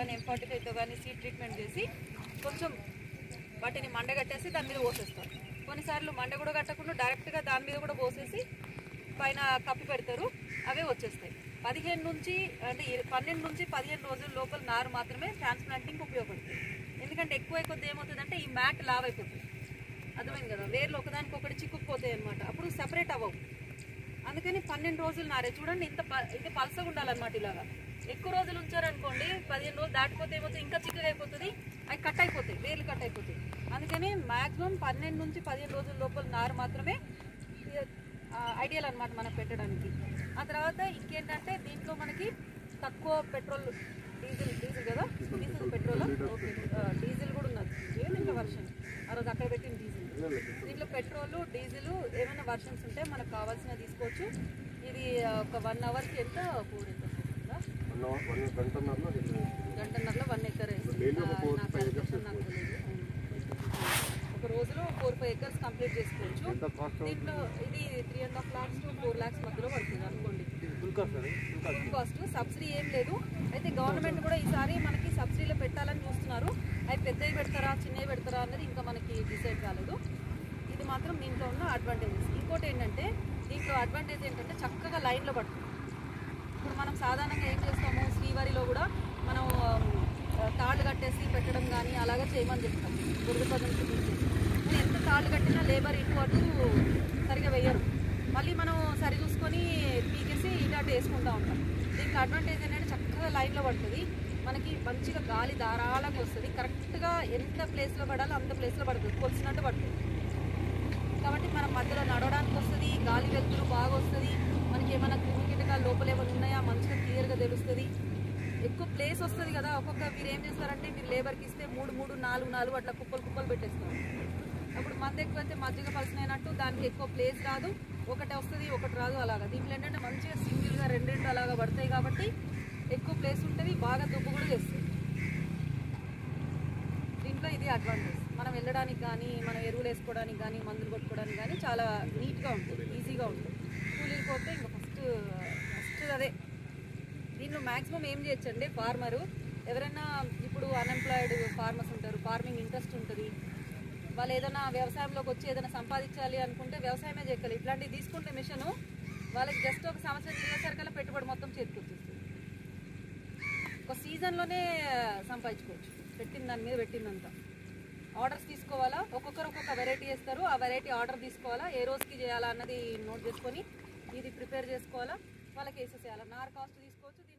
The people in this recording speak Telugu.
కానీ ఎం ఫార్టీ ఫైవ్తో కానీ సీడ్ ట్రీట్మెంట్ చేసి కొంచెం వాటిని మండగట్టేసి దాని మీద పోసేస్తారు కొన్నిసార్లు మండ కూడా కట్టకుండా డైరెక్ట్గా దాని మీద కూడా పోసేసి పైన కప్పి పెడతారు అవే వచ్చేస్తాయి పదిహేను నుంచి అంటే ఇర- పన్నెండు నుంచి పదిహేను రోజుల లోపల నారు మాత్రమే ట్రాన్స్ప్లాంటింగ్ ఉపయోగపడుతుంది ఎందుకంటే ఎక్కువ కొద్ది ఏమవుతుందంటే ఈ మ్యాట్ లావ్ అయిపోతుంది అర్థమైంది కదా వేర్లు ఒకదానికి ఒకటి చిక్కుకుపోతాయి అనమాట అప్పుడు సెపరేట్ అవ్వవు అందుకని పన్నెండు రోజులు నారే చూడండి ఇంత ప- ఇంత పలసగా ఉండాలన్నమాట ఇలాగా ఎక్కువ రోజులు ఉంచారనుకోండి పదిహేను రోజులు దాటిపోతే ఏమవుతుంది ఇంకా చిక్కగా అయిపోతుంది అవి కట్ అయిపోతాయి వేర్లు కట్ అయిపోతాయి అందుకని మాక్సిమం పన్నెండు నుంచి పదిహేను రోజుల లోపల నారు మాత్రమే ఐడియల్ అన్నమాట మనకు పెట్టడానికి ఆ తర్వాత ఇంకేంటంటే దీంట్లో మనకి తక్కువ పెట్రోల్ డీజిల్ డీజిల్ కదా డీజిల్ పెట్రోల్ ఓకే ఆ, డీజిల్ కూడా ఉన్నది ఏం ఇంకా వర్షన్ ఆ రోజు అక్కడ పెట్టిన డీజిల్ దీంట్లో పెట్రోల్ డీజిల్ ఏమైనా వర్షన్స్ ఉంటే మనకు కావాల్సిన తీసుకోవచ్చు ఇది ఆ, ఒక వన్ అవర్కి ఎంత ఫోర్ ఎంత వస్తుందా గంటన్నరలో వన్ ఎకర్ ఒక రోజులో ఫోర్ ఫైవ్ ఎకర్స్ కంప్లీట్ చేసుకోవచ్చు దీంట్లో ఇది three and half lakhs to four lakhs మధ్యలో పడుతుంది అనుకోండి ఫుల్ కాస్ట్ సబ్సిడీ ఏం లేదు అయితే గవర్నమెంట్ కూడా ఈసారి మనకి సబ్సిడీలో పెట్టాలని చూస్తున్నారు అవి పెద్దవి పెడతారా చిన్నవి పెడతారా అన్నది ఇంకా మనకి డిసైడ్ కాలేదు ఇది మాత్రం దీంట్లో ఉన్న అడ్వాంటేజెస్ ఇంకోటి ఏంటంటే దీంట్లో అడ్వాంటేజ్ ఏంటంటే చక్కగా లైన్లో పడుతుంది ఇప్పుడు మనం సాధారణంగా ఏం చేస్తాము శ్రీవారిలో కూడా మనం ఆ, తాళ్ళు కట్టేసి పెట్టడం కానీ అలాగే చేయమని చెప్తాం బురద పద్ధతి తీసేసి కానీ ఎంత తాళ్ళు కట్టినా లేబర్ ఇటు అటు సరిగా వేయరు మళ్ళీ మనం సరి చూసుకొని పీకేసి ఇటు అటు వేసుకుంటూ ఉంటాం దీనికి అడ్వాంటేజ్ ఏంటంటే చక్కగా లైన్లో పడుతుంది మనకి మంచిగా గాలి ధారాళంగా వస్తుంది కరెక్ట్గా ఎంత ప్లేస్లో పడాలో అంత ప్లేస్లో పడుతుంది కొలిసినట్టు పడుతుంది కాబట్టి మనం మధ్యలో నడవడానికి వస్తుంది గాలి వెలుతురు బాగా వస్తుంది మనకి ఏమైనా క్రిమి కీటకాలు లోపల ఏమైనా ఉన్నాయా మంచిగా క్లియర్గా తెలుస్తుంది ఎక్కువ ప్లేస్ వస్తుంది కదా ఒక్కొక్క మీరు ఏం చేస్తారంటే మీరు లేబర్కి ఇస్తే మూడు మూడు నాలుగు నాలుగు అట్లా కుప్పలు కుప్పలు పెట్టేస్తారు అప్పుడు మంది ఎక్కువ అయితే మజ్జిగ పలసినట్టు దానికి ఎక్కువ ప్లేస్ రాదు ఒకటి వస్తుంది ఒకటి రాదు అలాగా దీంట్లో ఏంటంటే మంచిగా సింగిల్గా రెండు రెండు అలాగా పడతాయి కాబట్టి ఎక్కువ ప్లేస్ ఉంటుంది బాగా దుబ్బు కూడా చేస్తుంది దీంట్లో ఇది అడ్వాంటేజ్ మనం వెళ్ళడానికి కానీ మనం ఎరువులు వేసుకోవడానికి కానీ మందులు కొట్టుకోవడానికి కానీ చాలా నీట్గా ఉంటుంది ఈజీగా ఉంటుంది కూలీలు పోతే ఇంకా ఫస్ట్ ఫస్ట్ అదే దీంట్లో మ్యాక్సిమం ఏం చేయొచ్చండి ఫార్మరు ఎవరైనా ఇప్పుడు అన్ఎంప్లాయిడ్ ఫార్మర్స్ ఉంటారు ఫార్మింగ్ ఇంట్రెస్ట్ ఉంటుంది వాళ్ళు ఏదైనా వ్యవసాయంలోకి వచ్చి ఏదైనా సంపాదించాలి అనుకుంటే వ్యవసాయమే చేయగలరు ఇట్లాంటివి తీసుకుంటే మిషను వాళ్ళకి జస్ట్ ఒక సంవత్సరం తిరిగేసరికల్లా పెట్టుబడి మొత్తం చేతికి వచ్చేస్తుంది ఒక సీజన్లోనే సంపాదించుకోవచ్చు పెట్టిన దాని మీద పెట్టిందంతా ఆర్డర్స్ తీసుకోవాలా ఒక్కొక్కరు ఒక్కొక్క వెరైటీ వేస్తారు ఆ వెరైటీ ఆర్డర్ తీసుకోవాలా ఏ రోజుకి చేయాలా అన్నది నోట్ చేసుకొని ఇది ప్రిపేర్ చేసుకోవాలా వాళ్ళకి వేసేసేయాలా నార్ కాస్ట్ తీసుకోవచ్చు దీని